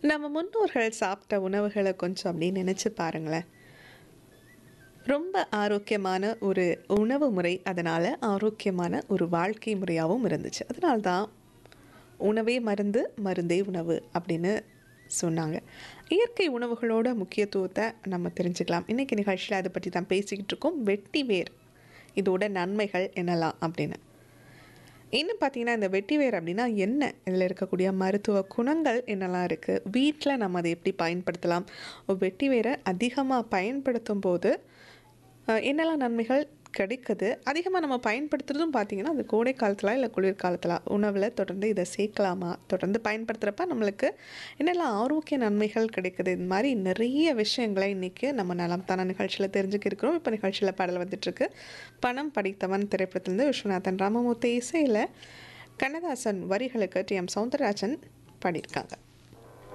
நம்ம முன்னோர்கள் சாப்பிட்ட உணவுகளை கொஞ்சம் அப்படியே நினச்சி பாருங்களேன் ரொம்ப ஆரோக்கியமான ஒரு உணவு முறை அதனால் ஆரோக்கியமான ஒரு வாழ்க்கை முறையாகவும் இருந்துச்சு அதனால தான் உணவே மருந்து மருந்தே உணவு அப்படின்னு சொன்னாங்க இயற்கை உணவுகளோட முக்கியத்துவத்தை நம்ம தெரிஞ்சுக்கலாம் இன்றைக்கி நிகழ்ச்சியில் அதை பற்றி தான் பேசிக்கிட்டு இருக்கோம் வெட்டி வேர் இதோட நன்மைகள் என்னலாம் அப்படின்னு இன்னும் பார்த்தீங்கன்னா இந்த வெட்டிவேர் அப்படின்னா என்ன இதில் இருக்கக்கூடிய மருத்துவ குணங்கள் என்னெல்லாம் இருக்குது வீட்டில் நம்ம அதை எப்படி பயன்படுத்தலாம் வெட்டிவேரை அதிகமாக பயன்படுத்தும் போது அஹ், என்னெல்லாம் நன்மைகள் கிடைக்குது அதிகமாக நம்ம பயன்படுத்துறதும் பார்த்தீங்கன்னா அது கோடை காலத்தில் இல்லை குளிர்காலத்தில் உணவில் தொடர்ந்து இதை சேர்க்கலாமா தொடர்ந்து பயன்படுத்துகிறப்ப நம்மளுக்கு என்னெல்லாம் ஆரோக்கிய நன்மைகள் கிடைக்குது இந்த மாதிரி நிறைய விஷயங்களை இன்றைக்கி நம்ம நலம் தான நிகழ்ச்சியில் தெரிஞ்சுக்க இருக்கிறோம் இப்போ நிகழ்ச்சியில் பாடல் வந்துட்டுருக்கு பணம் படித்தவன் திரைப்படத்திலிருந்து விஸ்வநாதன் ராமமூர்த்தி இசையில் கண்ணதாசன் வரிகளுக்கு டி எம் சௌந்தரராஜன் பாடியிருக்காங்க